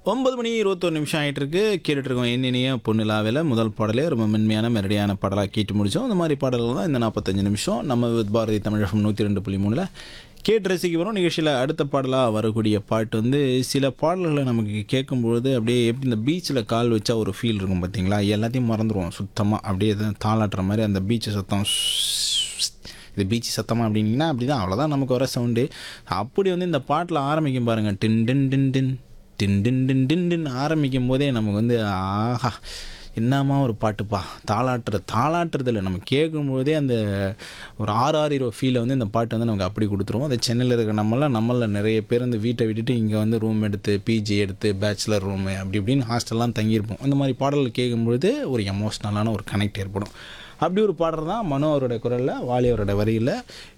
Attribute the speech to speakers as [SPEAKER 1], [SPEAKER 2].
[SPEAKER 1] ஒன்பது மணி இருபத்தொரு நிமிஷம் ஆகிட்டு இருக்கு கேட்டுட்டு இருக்கோம் என்னென்னைய பொண்ணுலாவில் முதல் பாடலே ரொம்ப மென்மையான மெரடியான பாடலாக கேட்டு முடித்தோம் அந்த மாதிரி பாடல்கள் தான் இந்த நாற்பத்தஞ்சு நிமிஷம் நம்ம வித் பாரதி தமிழகம் நூற்றி ரெண்டு புள்ளி மூணில் கேட்டு ரசிக்க வரும் நிகழ்ச்சியில் அடுத்த பாடலாக வரக்கூடிய பாட்டு வந்து சில பாடல்களை நமக்கு கேட்கும்பொழுது அப்படியே எப்படி இந்த பீச்சில் கால் வச்சா ஒரு ஃபீல் இருக்கும் பார்த்தீங்களா எல்லாத்தையும் மறந்துடுவோம் சுத்தமாக அப்படியே தான் தாளாட்டுற மாதிரி அந்த பீச்சு சத்தம் இது பீச் சத்தமாக அப்படின்னா அப்படி தான் அவ்வளோதான் நமக்கு வர சவுண்டு அப்படி வந்து இந்த பாட்டில் ஆரம்பிக்கும் பாருங்கள் டின் டின் டின் டின் டின் டின் டின் டின் டின் ஆரம்பிக்கும் போதே நமக்கு வந்து ஆஹா என்னமா ஒரு பாட்டுப்பா தாளாட்டுற தாளாட்டுறதில்ல நம்ம கேட்கும்போதே அந்த ஒரு ஆறு ஆறு இரோ ஃபீலை வந்து இந்த பாட்டு வந்து நமக்கு அப்படி கொடுத்துருவோம் அது சென்னையில் இருக்கிற நம்மளாம் நம்மள நிறைய பேர் வந்து வீட்டை விட்டுட்டு இங்கே வந்து ரூம் எடுத்து பிஜி எடுத்து பேச்சுலர் ரூமு அப்படி இப்படின்னு ஹாஸ்டல்லாம் தங்கியிருப்போம் அந்த மாதிரி பாடல்கள் கேட்கும்பொழுது ஒரு எமோஷ்னலான ஒரு கனெக்ட் ஏற்படும் அப்படி ஒரு பாடல் தான் மனோ அவரோட குரலில் வாலி அவரோட வரியில்